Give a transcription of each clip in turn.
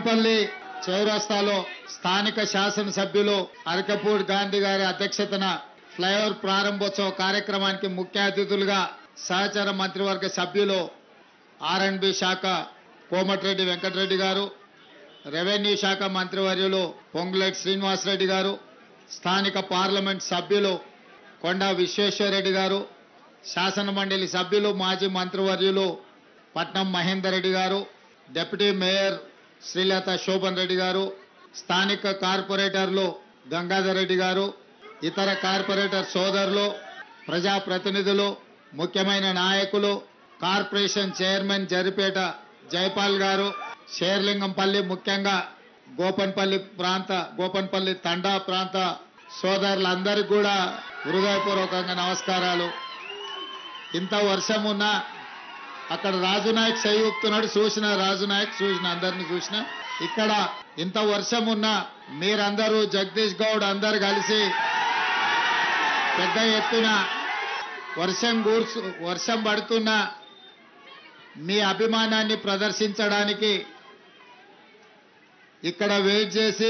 నాంపల్లి చౌరస్తాలో స్థానిక శాసనసభ్యులు అరకపూడి గాంధీ గారి అధ్యక్షతన ఫ్లైఓవర్ ప్రారంభోత్సవ కార్యక్రమానికి ముఖ్య అతిథులుగా సహచర మంత్రివర్గ సభ్యులు ఆర్ఎండ్బి శాఖ కోమటిరెడ్డి వెంకటరెడ్డి గారు రెవెన్యూ శాఖ మంత్రివర్యులు పొంగులేటి శ్రీనివాసరెడ్డి గారు స్థానిక పార్లమెంట్ సభ్యులు కొండా విశ్వేశ్వరరెడ్డి గారు శాసన మండలి సభ్యులు మాజీ మంత్రివర్యులు పట్నం మహేందర్ రెడ్డి గారు డిప్యూటీ మేయర్ శ్రీలత శోభన్ రెడ్డి గారు స్థానిక కార్పొరేటర్లు గంగాధర్ రెడ్డి గారు ఇతర కార్పొరేటర్ సోదరులు ప్రజాప్రతినిధులు ముఖ్యమైన నాయకులు కార్పొరేషన్ చైర్మన్ జరిపేట జైపాల్ గారు షేర్లింగంపల్లి ముఖ్యంగా గోపన్పల్లి ప్రాంత గోపన్పల్లి తండా ప్రాంత సోదరులందరికీ కూడా హృదయపూర్వకంగా నమస్కారాలు ఇంత వర్షం ఉన్నా అక్కడ రాజు నాయక్ సై ఊపుతున్నాడు చూసిన రాజు నాయక్ చూసిన అందరిని చూసిన ఇక్కడ ఇంత వర్షం ఉన్నా మీరందరూ జగదీష్ గౌడ్ అందరు కలిసి పెద్ద ఎత్తున వర్షం కూర్చు వర్షం పడుతున్నా మీ అభిమానాన్ని ప్రదర్శించడానికి ఇక్కడ వెయిట్ చేసి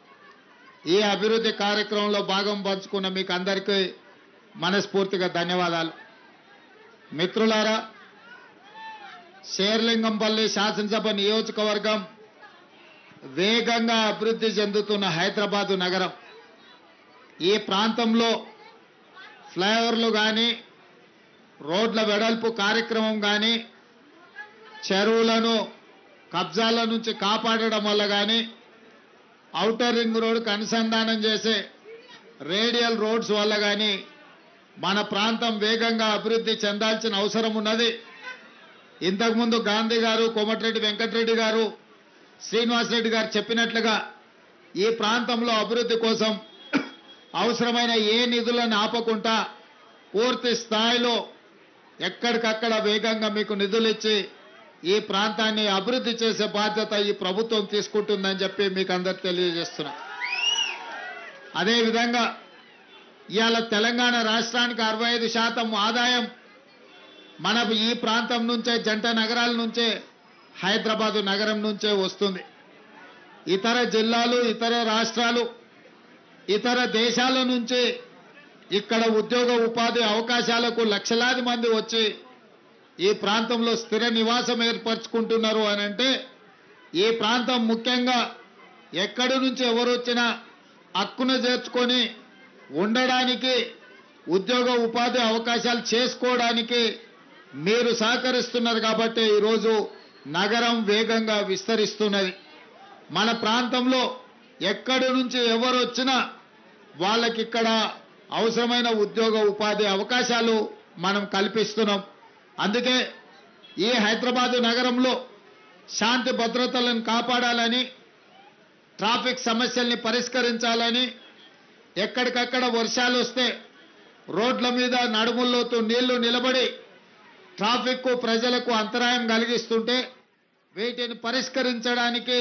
ఈ అభివృద్ధి కార్యక్రమంలో భాగం పంచుకున్న మీకు అందరికీ మనస్ఫూర్తిగా ధన్యవాదాలు మిత్రులారా శేర్లింగంపల్లి శాసనసభ నియోజకవర్గం వేగంగా అభివృద్ధి చెందుతున్న హైదరాబాదు నగరం ఈ ప్రాంతంలో ఫ్లైఓవర్లు కానీ రోడ్ల వెడల్పు కార్యక్రమం కానీ చెరువులను కబ్జాల నుంచి కాపాడడం వల్ల కానీ ఔటర్ రింగ్ రోడ్డుకు అనుసంధానం చేసే రేడియల్ రోడ్స్ వల్ల కానీ మన ప్రాంతం వేగంగా అభివృద్ధి చెందాల్సిన అవసరం ఉన్నది ఇంతకుముందు గాంధీ గారు కోమటిరెడ్డి వెంకటరెడ్డి గారు శ్రీనివాసరెడ్డి గారు చెప్పినట్లుగా ఈ ప్రాంతంలో అభివృద్ధి కోసం అవసరమైన ఏ నిధులను ఆపకుండా పూర్తి స్థాయిలో ఎక్కడికక్కడ వేగంగా మీకు నిధులు ఇచ్చి ఈ ప్రాంతాన్ని అభివృద్ధి చేసే బాధ్యత ఈ ప్రభుత్వం తీసుకుంటుందని చెప్పి మీకు అందరు తెలియజేస్తున్నా అదేవిధంగా ఇవాళ తెలంగాణ రాష్ట్రానికి అరవై ఐదు శాతం ఆదాయం మన ఈ ప్రాంతం నుంచే జంట నగరాల నుంచే హైదరాబాదు నగరం నుంచే వస్తుంది ఇతర జిల్లాలు ఇతర రాష్ట్రాలు ఇతర దేశాల నుంచి ఇక్కడ ఉద్యోగ ఉపాధి అవకాశాలకు లక్షలాది మంది వచ్చి ఈ ప్రాంతంలో స్థిర నివాసం ఏర్పరచుకుంటున్నారు అని అంటే ఈ ప్రాంతం ముఖ్యంగా ఎక్కడి నుంచి ఎవరు వచ్చినా హక్కును చేర్చుకొని ఉండడానికి ఉద్యోగ ఉపాధి అవకాశాలు చేసుకోవడానికి మీరు సహకరిస్తున్నారు కాబట్టి ఈరోజు నగరం వేగంగా విస్తరిస్తున్నది మన ప్రాంతంలో ఎక్కడి నుంచి ఎవరు వచ్చినా వాళ్ళకి ఇక్కడ అవసరమైన ఉద్యోగ ఉపాధి అవకాశాలు మనం కల్పిస్తున్నాం అందుకే ఈ హైదరాబాదు నగరంలో శాంతి భద్రతలను కాపాడాలని ట్రాఫిక్ సమస్యల్ని పరిష్కరించాలని ఎక్కడికక్కడ వర్షాలు వస్తే రోడ్ల మీద నడుముల్లోతూ నీళ్లు నిలబడి ట్రాఫిక్ ప్రజలకు అంతరాయం కలిగిస్తుంటే వీటిని పరిష్కరించడానికి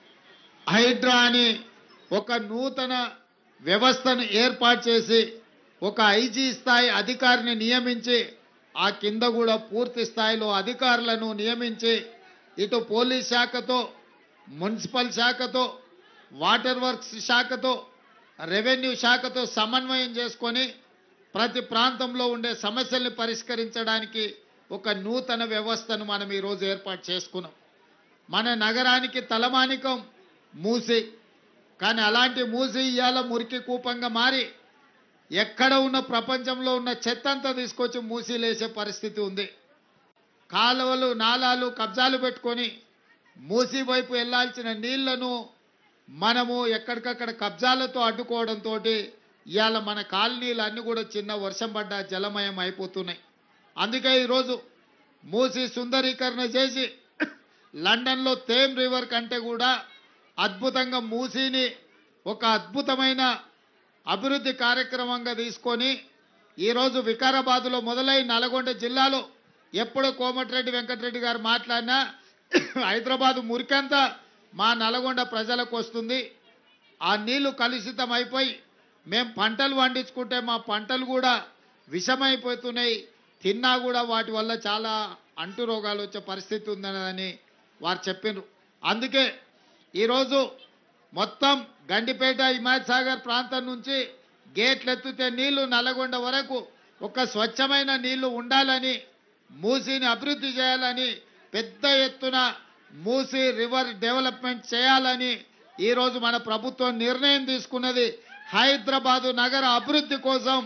హైడ్రా అని ఒక నూతన వ్యవస్థను ఏర్పాటు చేసి ఒక ఐజీ స్థాయి అధికారిని నియమించి ఆ కింద కూడా పూర్తి స్థాయిలో అధికారులను నియమించి ఇటు పోలీస్ శాఖతో మున్సిపల్ శాఖతో వాటర్ వర్క్స్ శాఖతో రెవెన్యూ శాఖతో సమన్వయం చేసుకొని ప్రతి ప్రాంతంలో ఉండే సమస్యల్ని పరిష్కరించడానికి ఒక నూతన వ్యవస్థను మనం ఈరోజు ఏర్పాటు చేసుకున్నాం మన నగరానికి తలమానికం మూసి కానీ అలాంటి మూసి ఇవాళ మురికి కూపంగా మారి ఎక్కడ ఉన్న ప్రపంచంలో ఉన్న చెత్త అంతా తీసుకొచ్చి మూసీలేసే పరిస్థితి ఉంది కాలువలు నాలాలు కబ్జాలు పెట్టుకొని మూసి వైపు వెళ్లాల్సిన నీళ్లను మనము ఎక్కడికక్కడ కబ్జాలతో అడ్డుకోవడంతో ఇవాళ మన కాలనీలు అన్ని కూడా చిన్న వర్షం పడ్డ జలమయం అయిపోతున్నాయి అందుకే ఈరోజు మూసి సుందరీకరణ చేసి లండన్లో తేమ్ రివర్ కంటే కూడా అద్భుతంగా మూసీని ఒక అద్భుతమైన అభివృద్ధి కార్యక్రమంగా తీసుకొని ఈరోజు వికారాబాద్లో మొదలై నల్గొండ జిల్లాలో ఎప్పుడు కోమటిరెడ్డి వెంకటరెడ్డి గారు మాట్లాడినా హైదరాబాద్ మురికంతా మా నల్గొండ ప్రజలకు వస్తుంది ఆ నీళ్లు కలుషితం అయిపోయి మేము పంటలు పండించుకుంటే మా పంటలు కూడా విషమైపోతున్నాయి తిన్నా కూడా వాటి వల్ల చాలా అంటు రోగాలు వచ్చే పరిస్థితి ఉందని వారు చెప్పిండ్రు అందుకే ఈరోజు మొత్తం గండిపేట హిమాయత్ సాగర్ ప్రాంతం నుంచి గేట్లు ఎత్తితే నీళ్లు నల్లగొండ వరకు ఒక స్వచ్ఛమైన నీళ్లు ఉండాలని మూసీని అభివృద్ధి చేయాలని పెద్ద ఎత్తున మూసీ రివర్ డెవలప్మెంట్ చేయాలని ఈరోజు మన ప్రభుత్వం నిర్ణయం తీసుకున్నది హైదరాబాదు నగర అభివృద్ధి కోసం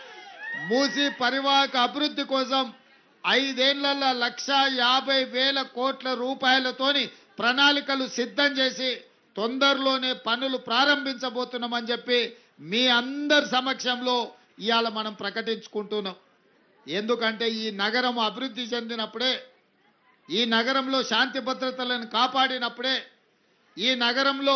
మూసీ పరివాహక అభివృద్ధి కోసం ఐదేళ్లలో లక్ష యాభై వేల కోట్ల రూపాయలతోని ప్రణాళికలు సిద్ధం చేసి తొందరలోనే పనులు ప్రారంభించబోతున్నామని చెప్పి మీ అందరి సమక్షంలో ఇవాళ మనం ప్రకటించుకుంటున్నాం ఎందుకంటే ఈ నగరం అభివృద్ధి చెందినప్పుడే ఈ నగరంలో శాంతి భద్రతలను కాపాడినప్పుడే ఈ నగరంలో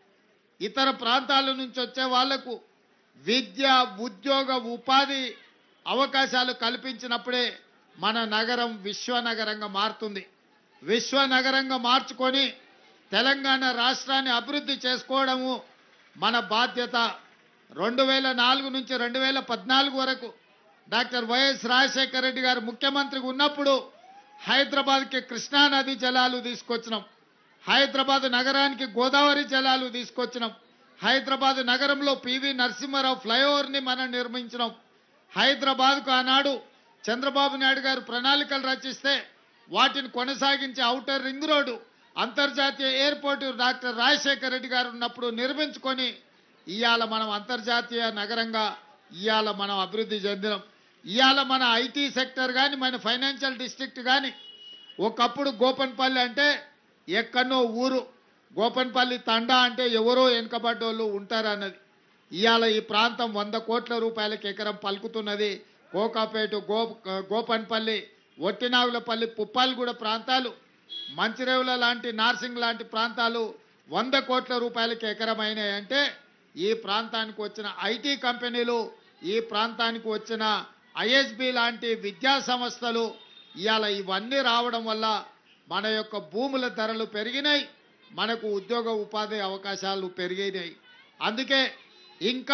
ఇతర ప్రాంతాల నుంచి వచ్చే వాళ్లకు విద్య ఉద్యోగ ఉపాధి అవకాశాలు కల్పించినప్పుడే మన నగరం విశ్వనగరంగా మారుతుంది విశ్వనగరంగా మార్చుకొని తెలంగాణ రాష్ట్రాన్ని అభివృద్ధి చేసుకోవడము మన బాధ్యత రెండు వేల నాలుగు నుంచి రెండు వేల పద్నాలుగు వరకు డాక్టర్ వైఎస్ రాజశేఖర రెడ్డి గారు ముఖ్యమంత్రిగా ఉన్నప్పుడు హైదరాబాద్కి కృష్ణా నది జలాలు తీసుకొచ్చినాం హైదరాబాద్ నగరానికి గోదావరి జలాలు తీసుకొచ్చినాం హైదరాబాద్ నగరంలో పివి నరసింహారావు ఫ్లైఓవర్ని మనం నిర్మించినాం హైదరాబాద్కు ఆనాడు చంద్రబాబు నాయుడు గారు ప్రణాళికలు రచిస్తే వాటిని కొనసాగించే ఔటర్ రింగ్ రోడ్డు అంతర్జాతీయ ఎయిర్పోర్టు డాక్టర్ రాజశేఖర రెడ్డి గారు ఉన్నప్పుడు నిర్మించుకొని ఇవాళ మనం అంతర్జాతీయ నగరంగా ఇవాళ మనం అభివృద్ధి చెందినాం ఇవాళ మన ఐటీ సెక్టర్ కానీ మన ఫైనాన్షియల్ డిస్ట్రిక్ట్ కానీ ఒకప్పుడు గోపన్పల్లి అంటే ఎక్కడనో ఊరు గోపన్పల్లి తండా అంటే ఎవరో వెనుకబడ్డోళ్ళు ఉంటారన్నది ఇవాళ ఈ ప్రాంతం వంద కోట్ల రూపాయలకి ఎకరం పలుకుతున్నది కోకాపేట గో గోపన్పల్లి ఒట్టినాగులపల్లి పుప్పాలగూడ ప్రాంతాలు మంచిరేవుల లాంటి నార్సింగ్ లాంటి ప్రాంతాలు వంద కోట్ల రూపాయలకి ఎకరమైనాయి అంటే ఈ ప్రాంతానికి వచ్చిన ఐటీ కంపెనీలు ఈ ప్రాంతానికి వచ్చిన ఐఎస్బి లాంటి విద్యా సంస్థలు ఇవాళ ఇవన్నీ రావడం వల్ల మన యొక్క భూముల ధరలు పెరిగినాయి మనకు ఉద్యోగ ఉపాధి అవకాశాలు పెరిగినాయి అందుకే ఇంకా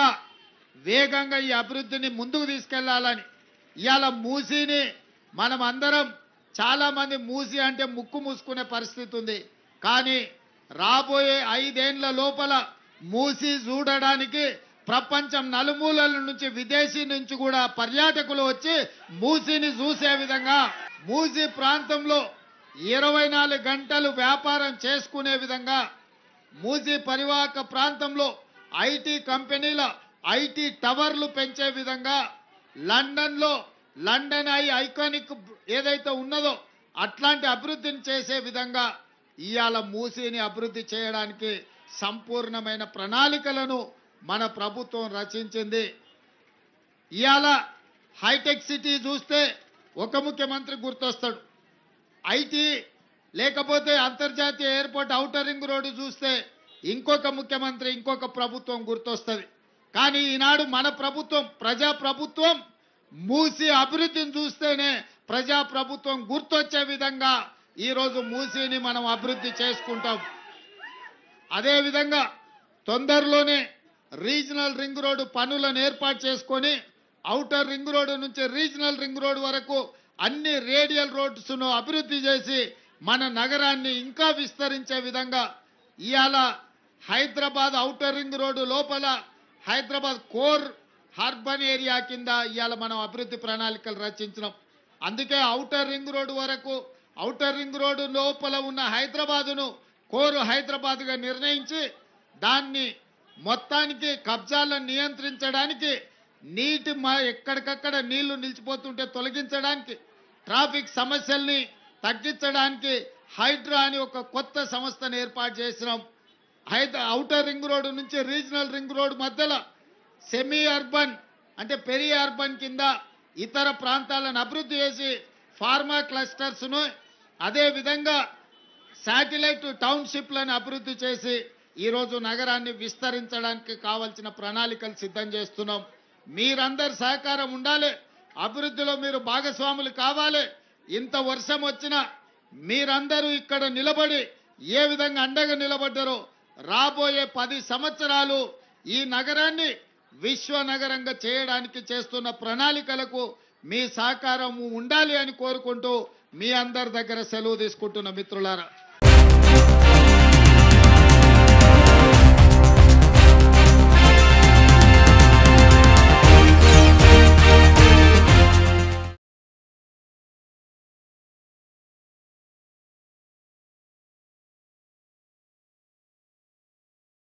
వేగంగా ఈ అభివృద్ధిని ముందుకు తీసుకెళ్లాలని ఇవాళ మూసీని మనం అందరం చాలా మంది మూసి అంటే ముక్కు మూసుకునే పరిస్థితి ఉంది కానీ రాబోయే ఐదేండ్ల లోపల మూసి చూడడానికి ప్రపంచం నలుమూలల నుంచి విదేశీ నుంచి కూడా పర్యాటకులు వచ్చి మూసిని చూసే విధంగా మూసి ప్రాంతంలో ఇరవై నాలుగు గంటలు వ్యాపారం చేసుకునే విధంగా మూసి పరివాహక ప్రాంతంలో ఐటీ కంపెనీల ఐటీ టవర్లు పెంచే విధంగా లండన్లో లండన్ ఐ ఐకానిక్ ఏదైతే ఉన్నదో అట్లాంటి అభివృద్ధిని చేసే విధంగా ఇవాళ మూసీని అభివృద్ధి చేయడానికి సంపూర్ణమైన ప్రణాళికలను మన ప్రభుత్వం రచించింది ఇవాళ హైటెక్ సిటీ చూస్తే ఒక ముఖ్యమంత్రి గుర్తొస్తాడు ఐటీ లేకపోతే అంతర్జాతీయ ఎయిర్పోర్ట్ ఔటర్ రింగ్ రోడ్డు చూస్తే ఇంకొక ముఖ్యమంత్రి ఇంకొక ప్రభుత్వం గుర్తొస్తుంది కానీ ఈనాడు మన ప్రభుత్వం ప్రజా ప్రభుత్వం మూసి అభివృద్ధిని చూస్తేనే ప్రజా ప్రభుత్వం గుర్తొచ్చే విధంగా ఈరోజు మూసీని మనం అభివృద్ధి చేసుకుంటాం అదేవిధంగా తొందరలోనే రీజనల్ రింగ్ రోడ్డు పనులను ఏర్పాటు చేసుకొని ఔటర్ రింగ్ రోడ్డు నుంచి రీజనల్ రింగ్ రోడ్డు వరకు అన్ని రేడియల్ రోడ్స్ను అభివృద్ధి చేసి మన నగరాన్ని ఇంకా విస్తరించే విధంగా ఇవాళ హైదరాబాద్ ఔటర్ రింగ్ రోడ్డు లోపల హైదరాబాద్ కోర్ అర్బన్ ఏరియా కింద ఇవాళ మనం అభివృద్ధి ప్రణాళికలు రచించినాం అందుకే ఔటర్ రింగ్ రోడ్డు వరకు ఔటర్ రింగ్ రోడ్డు లోపల ఉన్న హైదరాబాదును కోరు హైదరాబాద్గా నిర్ణయించి దాన్ని మొత్తానికి కబ్జాలను నియంత్రించడానికి నీటి మా ఎక్కడికక్కడ నీళ్లు నిలిచిపోతుంటే తొలగించడానికి ట్రాఫిక్ సమస్యల్ని తగ్గించడానికి హైడ్రా అని ఒక కొత్త సంస్థను ఏర్పాటు చేసినాం హైద ఔటర్ రింగ్ రోడ్డు నుంచి రీజనల్ రింగ్ రోడ్డు మధ్యలో సెమీ అర్బన్ అంటే పెరి అర్బన్ కింద ఇతర ప్రాంతాలను అభివృద్ధి చేసి ఫార్మా క్లస్టర్స్ను అదే విధంగా శాటిలైట్ టౌన్షిప్లను అభివృద్ధి చేసి ఈరోజు నగరాన్ని విస్తరించడానికి కావలసిన ప్రణాళికలు సిద్ధం చేస్తున్నాం మీరందరి సహకారం ఉండాలి అభివృద్ధిలో మీరు భాగస్వాములు కావాలి ఇంత వర్షం వచ్చినా మీరందరూ ఇక్కడ నిలబడి ఏ విధంగా అండగా నిలబడ్డారో రాబోయే పది సంవత్సరాలు ఈ నగరాన్ని విశ్వ నగరంగా చేయడానికి చేస్తున్న ప్రణాళికలకు మీ సహకారం ఉండాలి అని కోరుకుంటూ మీ అందరి దగ్గర సెలవు తీసుకుంటున్న మిత్రులారా